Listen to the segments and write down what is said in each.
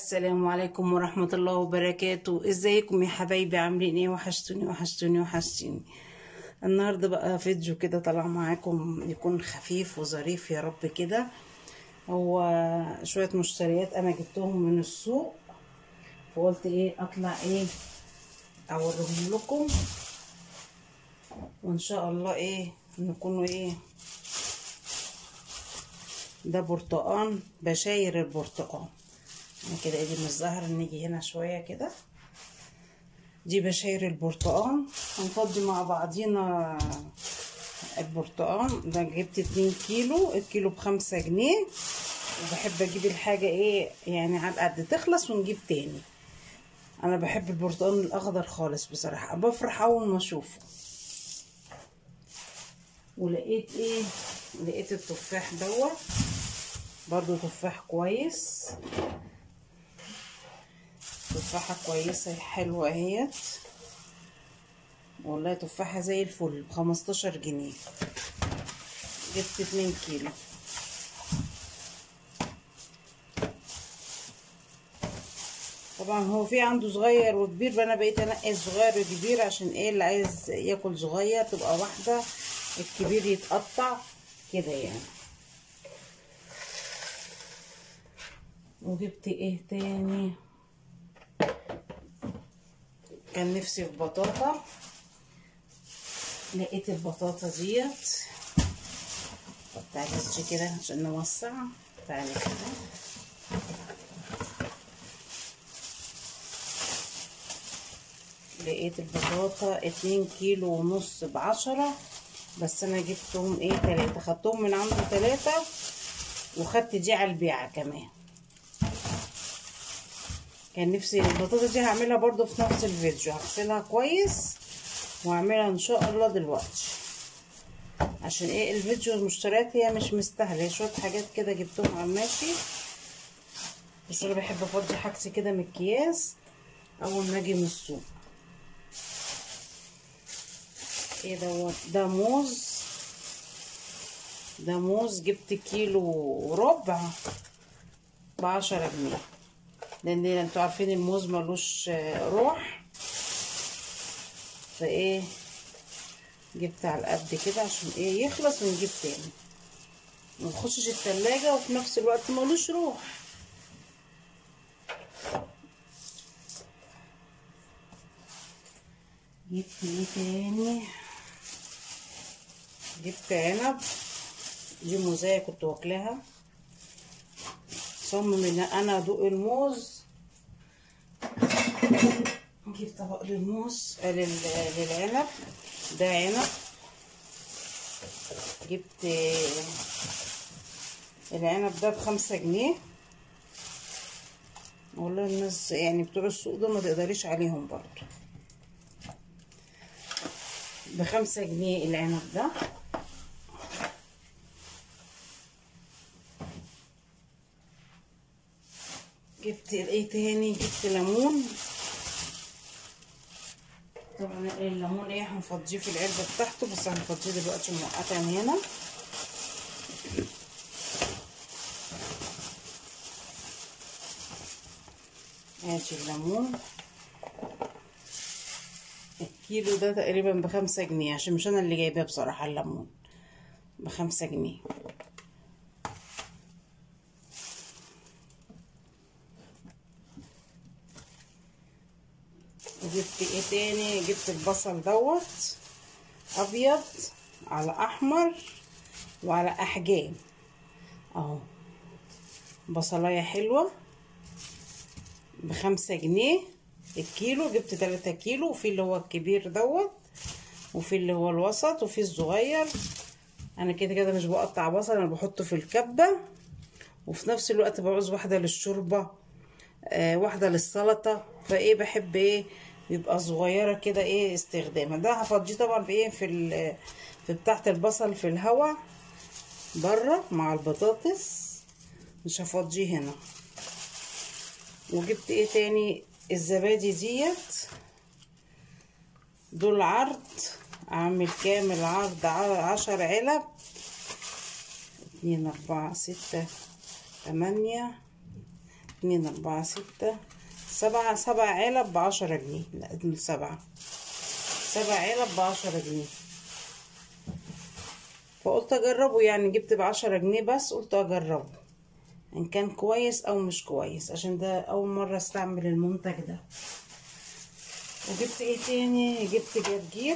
السلام عليكم ورحمة الله وبركاته ازيكم يا حبايبي عاملين ايه وحشتوني وحشتوني وحشتوني النهاردة بقى فيديو كده طالع معاكم يكون خفيف وظريف يا رب كده هو شوية مشتريات انا جبتهم من السوق فقلت ايه اطلع ايه اوريهم لكم وان شاء الله ايه نكونوا ايه ده برتقان بشاير البرتقان يعني كده ايدي مش ظاهرة نيجي هنا شوية كده دي بشاير البرتقان هنفضي مع بعضينا البرتقان ده جبت اتنين كيلو الكيلو بخمسة جنيه وبحب اجيب الحاجة ايه يعني على قد تخلص ونجيب تاني انا بحب البرتقان الاخضر خالص بصراحة بفرح اول ما اشوفه ولقيت ايه لقيت التفاح دوت برضو تفاح كويس تفاحة كويسة حلوة اهيت والله تفاحة زي الفل بخمستاشر جنيه جبت اتنين كيلو طبعا هو في عنده صغير وكبير فانا بقيت انقي الصغير والكبير عشان ايه اللي عايز ياكل صغير تبقى واحدة الكبير يتقطع كده يعني وجبت ايه تاني كان نفسي في بطاطا لقيت البطاطا ديت طب تعالي كده عشان نوسع تعالي كده لقيت البطاطا اتنين كيلو ونص بعشرة بس انا جبتهم ايه تلاتة خدتهم من عنده تلاتة وخدت دي على البيعة كمان كان نفسي البطاطا دي هعملها برضو في نفس الفيديو هغسلها كويس واعملها ان شاء الله دلوقتي عشان ايه الفيديو المشتريات هي مش مستاهله شويه حاجات كده جبتهم على الماشي بس انا بحب افضي حاجتي كده من الكياس اول ما اجي من السوق ايه دوت ده موز ده موز جبت كيلو وربع بعشرة جنيه لان انتوا عارفين الموز ملوش روح فايه جبت على قد كده عشان ايه يخلص ونجيب تاني ونخشش التلاجة وفي نفس الوقت ملوش روح جبت ايه تاني جبت عنب دي موزاية كنت واكلاها صمم ان انا ادوق الموز نجيب طبق للموز للعنب ده عنب جبت العنب ده بخمسة جنيه والله الناس يعني بتوع السوق ده ما تقدريش عليهم برضو بخمسة جنيه العنب ده جبت ايه تاني جبت ليمون طبعا الليمون ايه هنفضيه في العلبه بتاعته بس هنفضيه دلوقتي مؤقتا هنا ادي الليمون الكيلو ده تقريبا بخمسة جنيه عشان مش انا اللي جايباه بصراحه الليمون بخمسة جنيه وجبت ايه تاني جبت البصل دوت ابيض على احمر وعلى احجام اهو بصلايه حلوه بخمسة جنيه الكيلو جبت تلاتة كيلو وفي اللي هو الكبير دوت وفي اللي هو الوسط وفي الصغير انا كده كده مش بقطع بصل انا بحطه في الكبه وفي نفس الوقت بعوز واحده للشوربه آه واحده للسلطه فايه بحب ايه يبقى صغيره كده ايه استخدامها ده هفضيه طبعا في ايه في في بتاعه البصل في الهواء بره مع البطاطس مش هفضيه هنا وجبت ايه تاني الزبادي ديت دول عرض اعمل كامل عرض عشر علب اتنين اربعة ستة تمانية اتنين اربعة ستة سبعة سبع علب بعشرة جنيه لا دول سبعة سبع علب بعشرة جنيه فقلت اجربه يعني جبت بعشرة جنيه بس قلت اجربه ان كان كويس او مش كويس عشان ده اول مرة استعمل المنتج ده وجبت ايه تاني جبت جرجير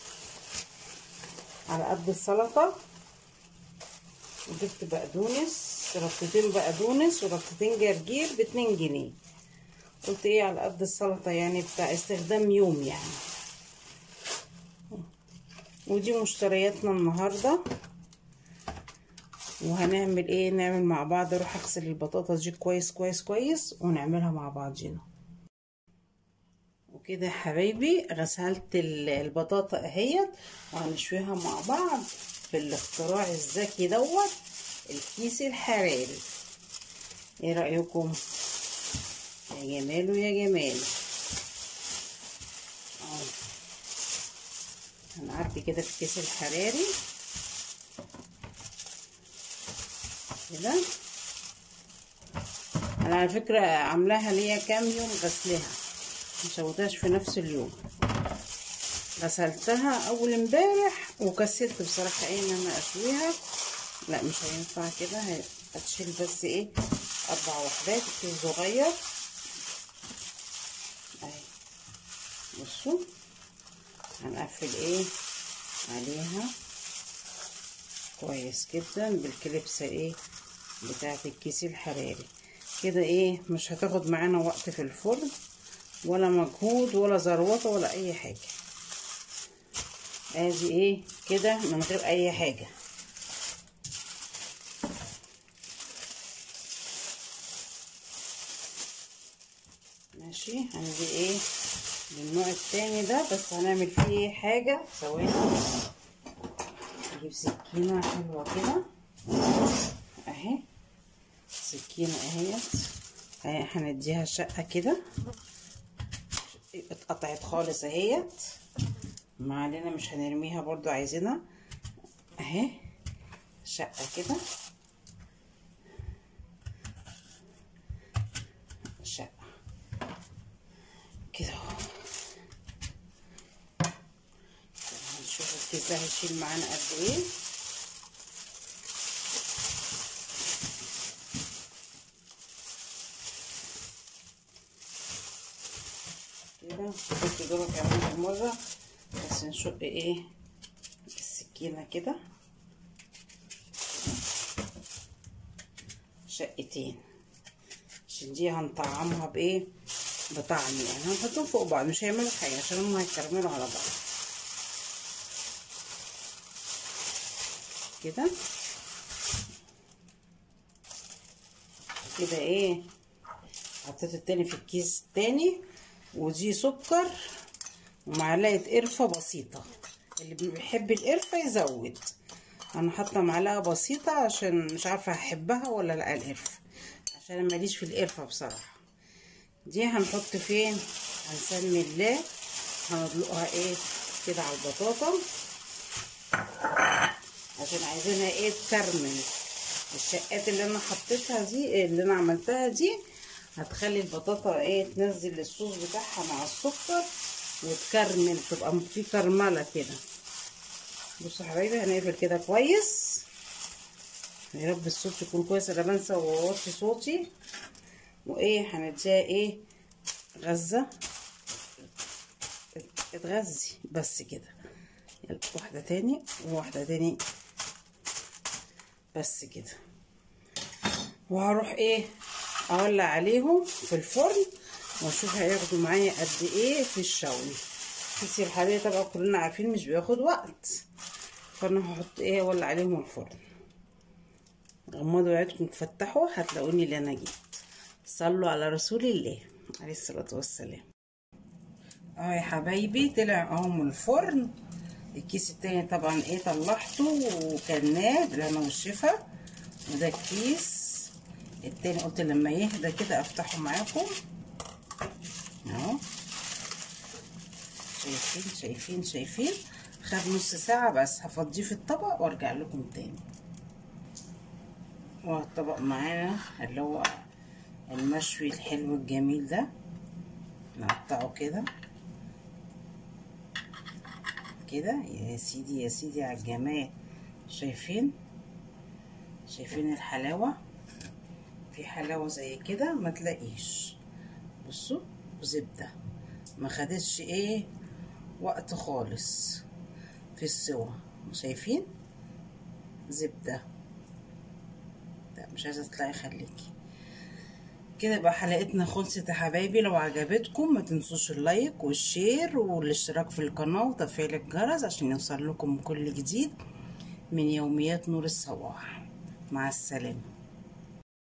على قد السلطة وجبت بقدونس ربطتين بقدونس وربطتين جرجير باتنين جنيه قلت ايه على قد السلطة يعني بتاع استخدام يوم يعني ودي مشترياتنا النهاردة وهنعمل ايه نعمل مع بعض اروح اغسل البطاطس دي كويس كويس كويس ونعملها مع بعضينا وكده يا حبايبي غسلت البطاطا اهيت وهنشويها مع بعض في الاختراع الذكي دوت الكيس الحراري ايه رايكم يا جماله يا جماله اهو هنعبي كده في الكيس الحراري كده انا على فكره عاملاها ليا كام يوم غسلها مسويتهاش في نفس اليوم غسلتها اول امبارح وكسلت بصراحه ايه ان انا اشويها لا مش هينفع كده هتشيل بس ايه اربع وحدات كيس صغير اهي بصوا هنقفل ايه عليها كويس جدا بالكليبسه ايه بتاعه الكيس الحراري كده ايه مش هتاخد معانا وقت في الفرن ولا مجهود ولا زروطه ولا اي حاجه ادي ايه كده من غير اي حاجه ماشي هنجي ايه للنوع التاني ده بس هنعمل فيه حاجه ثواني نجيب سكينه حلوه كده اهي سكينه اهيت اهي هنديها شقه كده اتقطعت خالص اهيت ما علينا مش هنرميها برضو عايزينها اهي شقة كده شقة كده هنشوف الكيس ده هيشيل معانا قد ايه كده كنت دول كمان مرة بس نشق ايه السكينة كده شقتين عشان دي هنطعمها بايه بطعم يعني هنحطهم فوق بعض مش هيعملوا حاجة عشان هم هيكرملوا على بعض كده كده ايه حطيت التاني في الكيس التاني ودي سكر ومعلقه قرفه بسيطه اللي بيحب القرفه يزود انا حاطه معلقه بسيطه عشان مش عارفه هحبها ولا لا القرفه عشان انا ماليش في القرفه بصراحه دي هنحط فين هنسمي الله هندلقها ايه كده على البطاطا عشان عايزينها ايه تكرمل الشقات اللي انا حطيتها دي اللي انا عملتها دي هتخلي البطاطا ايه تنزل الصوص بتاعها مع السكر وتكرمل تبقى في كرمله كده بصوا يا حبايبي هنقفل كده كويس يا رب الصوت يكون كويس انا بنسى واوطي صوتي وايه هنديها ايه غزه اتغذي بس كده واحده تاني وواحده تاني بس كده وهروح ايه اولع عليهم في الفرن واشوف هياخدوا معايا قد ايه في الشوي كيس الحراري طبعا كلنا عارفين مش بياخد وقت فانا هحط ايه اولع عليهم الفرن غمضوا عينكم فتحوا هتلاقوني اللي انا جيت صلوا على رسول الله عليه الصلاه والسلام اه يا حبايبي طلع اهو من الفرن الكيس التاني طبعا ايه طلعته وكناه بالهنا والشفا وده الكيس التاني قلت لما يهدى كده افتحه معاكم اهو شايفين شايفين شايفين خد نص ساعة بس هفضيه في الطبق وارجع لكم تاني والطبق معانا اللي هو المشوي الحلو الجميل ده نقطعه كده كده يا سيدي يا سيدي على الجمال شايفين شايفين الحلاوة في حلاوة زي كده ما تلاقيش بصوا وزبدة ما خدتش ايه وقت خالص في السوا شايفين زبدة لا مش عايزة تطلعي خليكي كده بقى حلقتنا خلصت يا حبايبي لو عجبتكم ما تنسوش اللايك والشير والاشتراك في القناة وتفعيل الجرس عشان يوصل لكم كل جديد من يوميات نور الصباح مع السلامة